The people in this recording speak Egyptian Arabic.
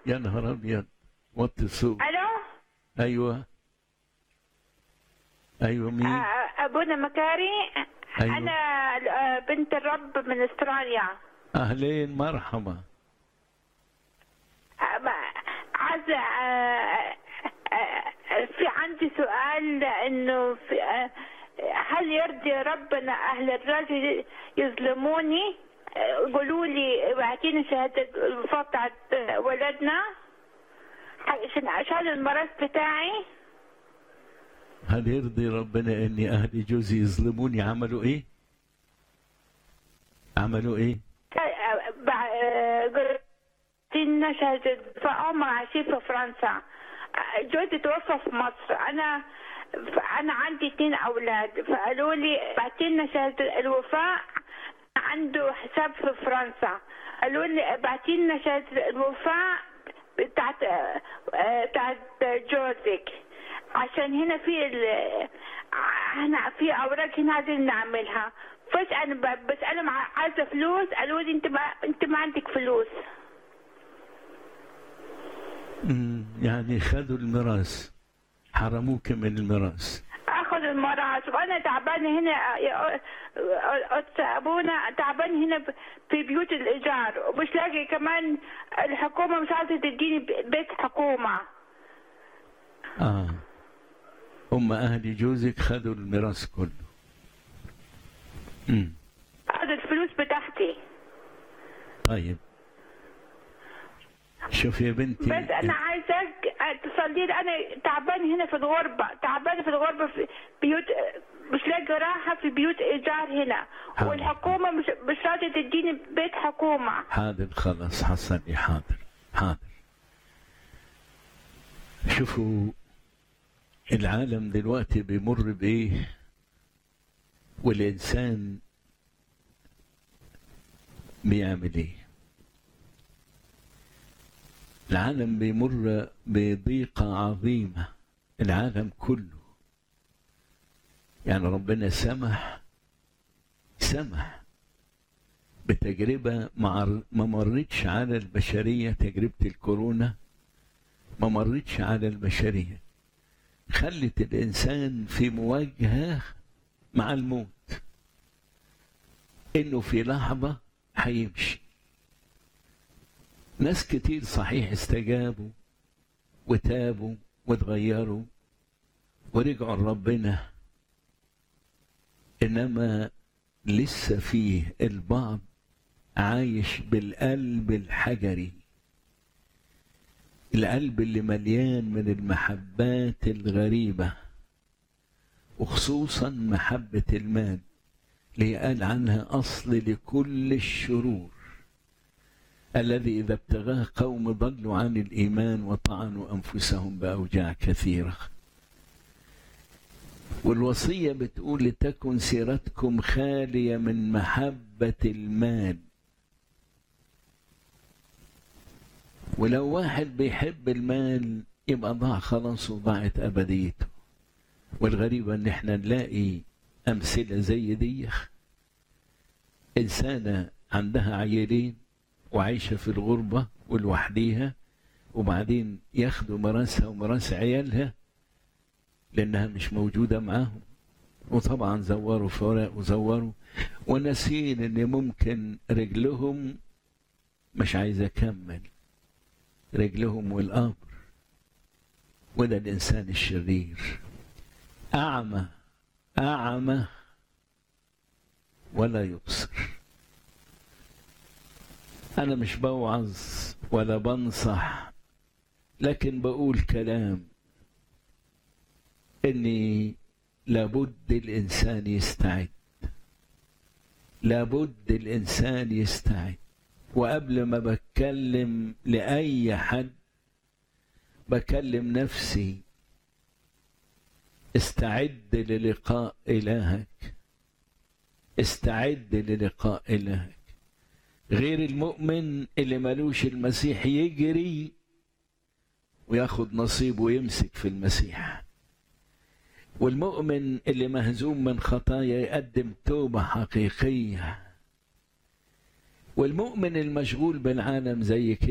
يا نهار ابيض وطي الصوت الو ايوه ايوه مين آه، ابونا مكاري أيوة. انا آه، بنت الرب من استراليا اهلين مرحبا آه، ما- عايزه آه، آه، في عندي سؤال انه في آه، هل يرضي ربنا اهل الرجل يظلموني آه، قولوا لي ابعتيني شهاده الوفاه بتاعت آه، ولدنا عشان عشان المرض بتاعي هل يرضي ربنا اني اهل جوزي يظلموني عملوا ايه عملوا ايه بعدين شهادة فهم عايشين في فرنسا جوزي توفى في مصر أنا أنا عندي اتنين أولاد فقالوا لي بعتيلنا شهادة الوفاة عنده حساب في فرنسا قالوا لي بعتيلنا شهادة الوفاة بتاعت بتاعت جوزك عشان هنا في ال... هنا في اوراق هنا عايزين نعملها فاش انا ب- بسالهم ع- عايزه فلوس قالوا لي انت ما انت ما عندك فلوس مم، يعني خدوا الميراث حرموك من الميراث اخذ الميراث وانا تعبانه هنا يا أستاذ ابونا تعبان هنا ب- في بيوت الايجار ومش لاقي كمان الحكومه مش عايزه تديني ب- بيت حكومه اه هم اهل جوزك خدوا الميراث كله امم هذا الفلوس بتاعتي طيب شوف يا بنتي بس انا عايزاك تصلي لي انا تعبان هنا في الغربه تعبانه في الغربه في بيوت مش لاقي راحه في بيوت ايجار هنا حاضر. والحكومه مش مش راضيه تديني بيت حكومه حاضر خلاص حصلي حاضر حاضر شوفوا العالم دلوقتي بيمر بايه والانسان بيعمل ايه العالم بيمر بضيقة عظيمة العالم كله يعني ربنا سمح سمح بتجربة ما ما مرتش على البشرية تجربة الكورونا ما مرتش على البشرية خلت الإنسان في مواجهة مع الموت إنه في لحظة هيمشي ناس كتير صحيح استجابوا وتابوا وتغيروا ورجعوا لربنا إنما لسه فيه البعض عايش بالقلب الحجري القلب اللي مليان من المحبات الغريبة وخصوصا محبة المال اللي قال عنها أصل لكل الشرور الذي إذا ابتغاه قوم ضلوا عن الإيمان وطعنوا أنفسهم بأوجاع كثيرة والوصية بتقول لتكن سيرتكم خالية من محبة المال ولو واحد بيحب المال يبقى ضاع خلاص وضاعت أبديته والغريبة إن احنا نلاقي أمثلة زي دي إنسانة عندها عيالين وعايشة في الغربة ولوحديها وبعدين ياخدوا مراسها ومراس عيالها لأنها مش موجودة معاهم وطبعا زوروا في ورق وزوروا وناسين إن ممكن رجلهم مش عايز أكمل رجلهم والقبر وده الإنسان الشرير أعمى أعمى ولا يبصر أنا مش بوعظ ولا بنصح لكن بقول كلام إني لابد الإنسان يستعد لابد الإنسان يستعد وقبل ما بتكلم لأي حد بكلم نفسي استعد للقاء إلهك استعد للقاء إلهك غير المؤمن اللي ملوش المسيح يجري وياخد نصيبه ويمسك في المسيح والمؤمن اللي مهزوم من خطايا يقدم توبة حقيقية والمؤمن المشغول بالعالم زي كده